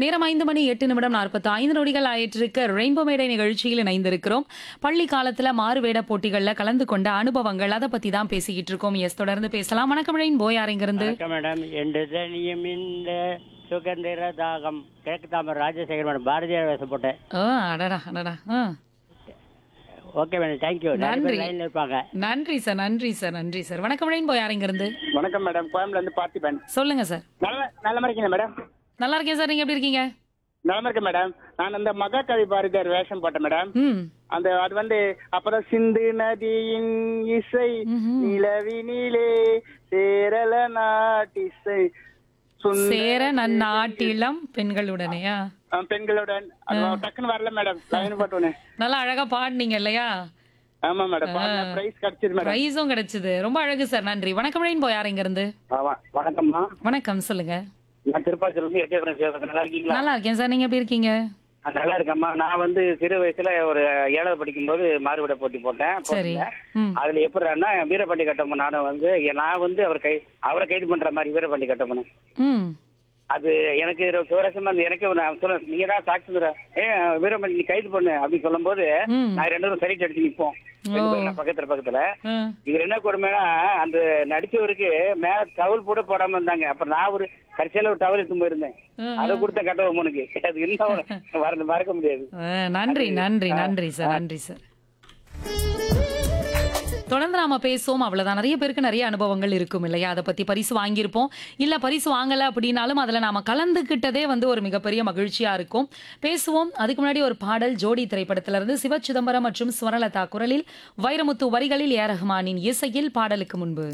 நேரம் ஐந்து மணி எட்டு நிமிடம் நாற்பத்தி ஐந்து நொடிகள் ஆயிட்டிருக்க ரெயின்போ மேடை நிகழ்ச்சியில் இணைந்திருக்கிறோம் பள்ளி காலத்துல மாறுவேட போட்டிகள்ல கலந்து கொண்ட அனுபவங்கள் அதை பத்தி தான் பேசிக்கிட்டு இருக்கோம் எஸ் தொடர்ந்து பேசலாம் வணக்கம் ரெயின்போ யாருங்கிருந்து வணக்கம் மேடம் என்று தனியும் இந்த சுகந்திர தாகம் கிழக்கு தாமரை ராஜசேகர் மேடம் பாரதியார் வேஷம் போட்டேன் ஓ அடடா அடடா ஆ. ஓகே மேடம் தேங்க்யூ நன்றி. லைன்ல இருப்பாங்க நன்றி சார் நன்றி சார் நன்றி சார் வணக்கம் ரெயின்போ யாருங்கிருந்து வணக்கம் மேடம் கோயம்புல இருந்து பார்த்திபன் சொல்லுங்க சார் நல்ல நல்லமா இருக்கீங்க மேடம் நல்லா இருக்கேன் சார் நீங்க எப்படி இருக்கீங்க நல்லமா இருக்கேன் மேடம் நான் அந்த மகாகவி பாரதியார் வேஷம் போட்டேன் மேடம் ம் அந்த அது வந்து அப்புறம் சிந்து நதியின் இசை ம்ஹும். நிலவினிலே சேரல நாட்டிசை சுந்தர சேர நன்னாட்டிளம் பெண்களுடனேயா ஆ, பெண்களுடன் அது டக்குன்னு வரல மேடம் லைன் போட்டோன்னு நல்லா அழகா பாடுனீங்க இல்லையா ஆமா மேடம் பிரைஸ் கிடைச்சது மேடம் பிரைஸும் கிடைச்சது ரொம்ப அழகு சார் நன்றி வணக்கம் ரெயின்போ யாருங்கிருந்து ஆமா வணக்கம்மா வணக்கம் சொல்லுங்க நான் திருப்பாச்சூர்ல இருந்து எட்டயபுரம் சேவகன் நல்லா இருக்கீங்களா நல்லா இருக்கேன் சார் நீங்க எப்படி இருக்கீங்க ஆ, நல்லா இருக்கேம்மா நான் வந்து சிறு வயசுல ஒரு ஏழாவது படிக்கும்போது மாறுவிட போட்டி போட்டேன் சரி போட்டியில. ம் அதுல எப்படின்னா வீரபாண்டி கட்டம்மன் நானும் வந்து நான் வந்து அவர் கை அவரை கைது பண்ற மாதிரி வீரபாண்டி கட்டம்மன் ம் அது எனக்கு ஒரு சுவரசமா இருந்தது. எனக்கு ஒரு நான் சொல்ல நீங்க தான் சாட்சி சொல்ற ஏ வீரபாண்டி நீ கைது பண்ணு அப்படின்னு சொல்லும்போது ம் நான் ரெண்டு பேரும் சைட் அடிச்சு நிப்போம் ரெண்டு பேரும் நான் பக்கத்துல பக்கத்துல ம். இவர் என்ன கொடுமைனா அந்த நடிச்சவருக்கு மேல டவல் கூட போடாம இருந்தாங்க அப்ப நான் ஒரு கடைசியில ஒரு டவல் எடுத்து போயிருந்தேன் ம். அதை கொடுத்த கட்டவனுக்கு அது இன்னும் மறந்து மறக்க முடியாது ஆ, நன்றி நன்றி நன்றி சார் நன்றி சார் தொடர்ந்து நாம பேசுவோம் அவ்வளவுதான் நிறைய பேருக்கு நிறைய அனுபவங்கள் இருக்கும் இல்லையா அதை பத்தி பரிசு வாங்கியிருப்போம் இல்ல பரிசு வாங்கல அப்படின்னாலும் அதுல நாம கலந்துகிட்டதே வந்து ஒரு மிகப்பெரிய மகிழ்ச்சியா இருக்கும் பேசுவோம் அதுக்கு முன்னாடி ஒரு பாடல் ஜோடி திரைப்படத்திலிருந்து இருந்து சிவ சிதம்பரம் மற்றும் ஸ்வரலதா குரலில் வைரமுத்து வரிகளில் ஏ ரஹ்மானின் இசையில் பாடலுக்கு முன்பு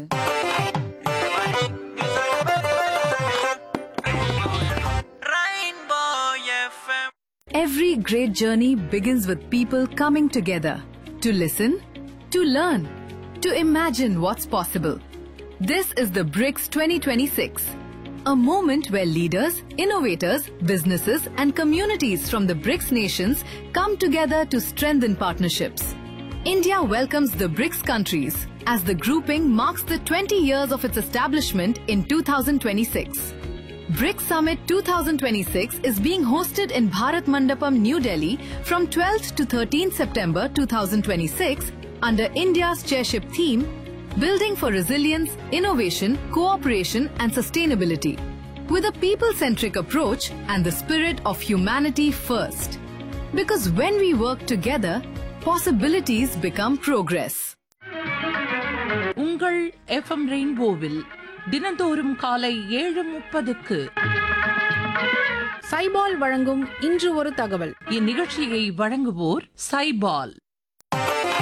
Every great journey begins with people coming together to listen, to learn, to imagine what's possible. This is the BRICS 2026, a moment where leaders, innovators, businesses, and communities from the BRICS nations come together to strengthen partnerships. India welcomes the BRICS countries as the grouping marks the 20 years of its establishment in 2026. BRICS Summit 2026 is being hosted in Bharat Mandapam, New Delhi from 12th to 13th September 2026 under India's chairship theme Building for Resilience, Innovation, Cooperation and Sustainability with a people centric approach and the spirit of humanity first. Because when we work together, possibilities become progress. உங்கள் F M ரெயின்போவில் தினந்தோறும் காலை ஏழு முப்பதுக்கு சைபால் வழங்கும் இன்று ஒரு தகவல் இந்நிகழ்ச்சியை வழங்குவோர் சைபால்